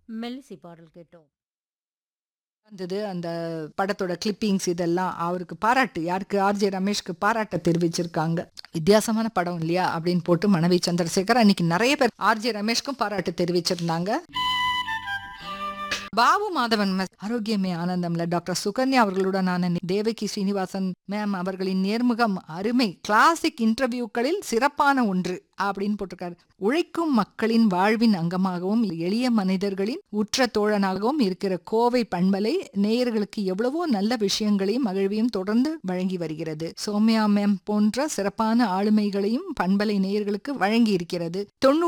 மெல்லிசை பாடல் கேட்டோம். வந்தது அந்த படத்தோட கிளிப்பிங்ஸ் இதெல்லாம் அவருக்கு பாராட்டு யாருக்கு ஆர்ஜே ரமேஷ்க்கு பாராட்ட தெரிவிச்சிருக்காங்க வித்தியாசமான படம் இல்லையா அப்படின்னு போட்டு மனைவி சந்திரசேகர் அன்னைக்கு நிறைய பேர் ஆர்ஜே ரமேஷ்க்கும் பாராட்டு தெரிவிச்சிருந்தாங்க பாபு மாதவன் ம- ஆரோக்கியமே ஆனந்தம்ல டாக்டர் சுகன்யா அவர்களுடனான நி- தேவகி ஸ்ரீனிவாசன் மேம் அவர்களின் நேர்முகம் அருமை கிளாசிக் இன்டர்வியூக்களில் சிறப்பான ஒன்று அப்படின்னு போட்டிருக்காரு உழைக்கும் மக்களின் வாழ்வின் அங்கமாகவும் எளிய மனிதர்களின் உற்ற தோழனாகவும் இருக்கிற கோவை பண்பலை நேயர்களுக்கு எவ்வளவோ நல்ல விஷயங்களையும் மகிழ்வையும் தொடர்ந்து வழங்கி வருகிறது சோம்யா மேம் போன்ற சிறப்பான ஆளுமைகளையும் பண்பலை நேயர்களுக்கு வழங்கி இருக்கிறது தொண்ணூறு